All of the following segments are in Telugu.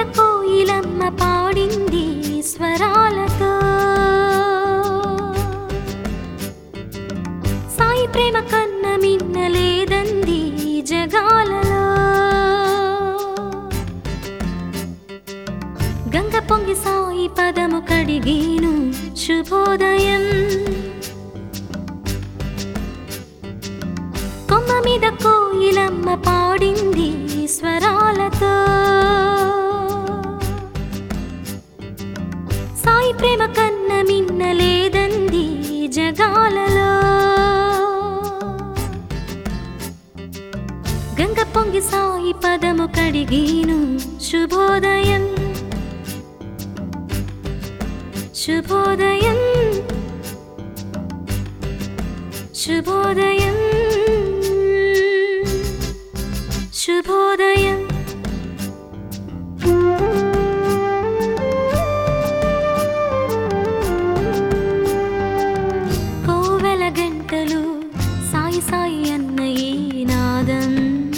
కోయిలమ్మ పాడింది స్వరాలతో సాయి ప్రేమ కన్న మిన్నలేదంది జగాలలో గంగ పొంగి సాయి పదము కడిగేను శుభోదయం కొమ్మ మీద కోయిలమ్మ పాడింది స్వరాలతో సాయి ప్రేమ కన్న మిన్నలేదంది జగాలలో గంగ పొంగి సాయి పదము కడిగేను శుభోదయం శుభోదయం శుభోదయం శుభోదయం కోవెల గంటలు సాయి సాయి అన్న ఈ నాదం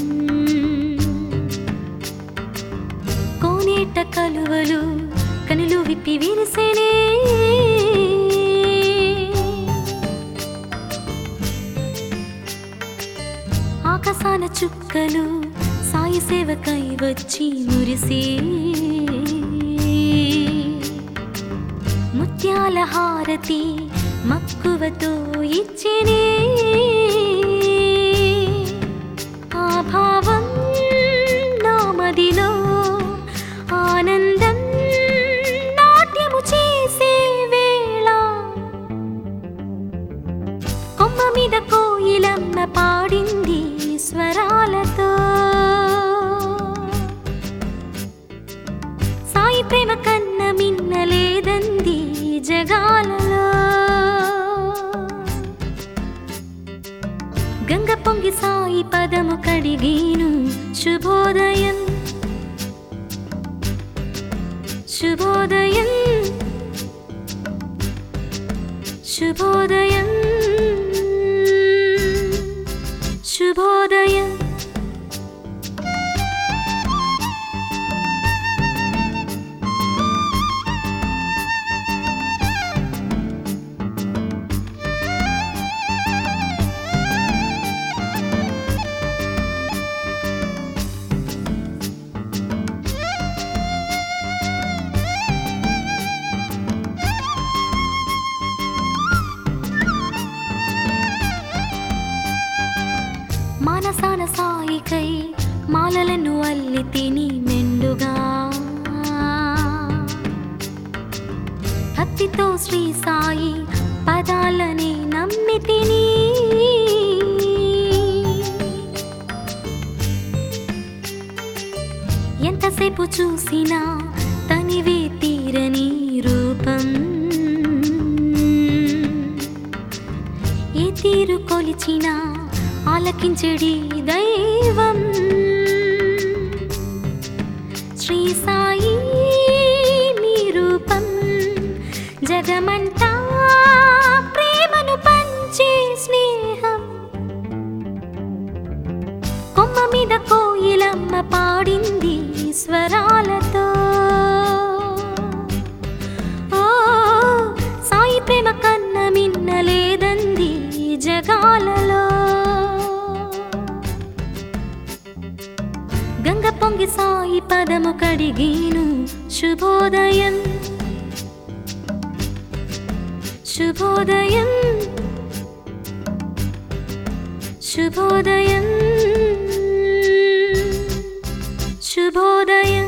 కోనేట కలువలు కనులు విప్పి విరిసేనే ఆకాశాన చుక్కలు సాయి సేవకై వచ్చి మురిసే ముత్యాల హారతి మక్కువతో ఇచ్చినే ఆ భావం నా మదిలో ఆనందం నాట్యము చేసే వేళ కొమ్మ మీద కోయిలమ్మ పాడింది స్వరాలతో సాయి ప్రేమ కన్న మిన్నలేదంది జగాలలో గంగ పొంగి సాయి పదము కడిగేను శుభోదయం శుభోదయం శుభోదయం శుభోదయం మానసాన సాయికై మాలలను అల్లి తిని మెండుగా భక్తితో శ్రీ సాయి పదాలని నమ్మి తిని ఎంతసేపు చూసినా తనివే తీరని రూపం ఏ తీరు కొలిచినా ఆలకించడి దైవం శ్రీ సాయి మీ రూపం జగమంతా ప్రేమను పంచే స్నేహం కొమ్మ మీద కోయిలమ్మ పాడింది స్వరాలతో ఓ సాయి ప్రేమ కన్న మిన్నలేదంది జగాలలో గంగ పొంగి సాయి పదము కడిగేను శుభోదయం శుభోదయం శుభోదయం శుభోదయం